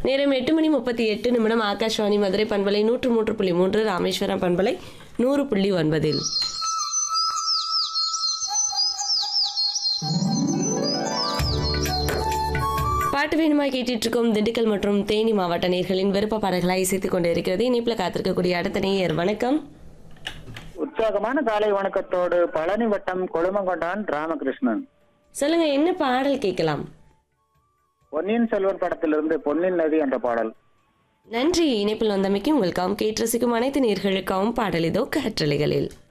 நேரம் எட்டு மணி முப்பத்தி எட்டு நிமிடம் ஆகாஷ்வாணி மதுரை பண்பலை நூற்று மூன்று புள்ளி மூன்று ராமேஸ்வரம் பண்பலை நூறு புள்ளி ஒன்பதில் பாட்டு வேணுமா கேட்டுட்டு இருக்கோம் திண்டுக்கல் மற்றும் தேனி மாவட்ட நேர்களின் விருப்ப பாடல்களை இசைத்துக் கொண்டு இருக்கிறது இணைப்பில் காத்திருக்கக்கூடிய அடுத்த நேயர் வணக்கம் உற்சாகமான காலை வணக்கத்தோடு பழனி வட்டம் கொழுமங்கொண்டான் ராமகிருஷ்ணன் சொல்லுங்க என்ன பாடல் கேட்கலாம் பொன்னியின் செல்வன் படத்திலிருந்து பொன்னின் நதி என்ற பாடல் நன்றி இணைப்பில் வந்தமைக்கு உங்களுக்காகவும் கேட்டு ரசிக்கும் அனைத்து நேர்களுக்காகவும் பாடல் இதோ கற்றலைகளில்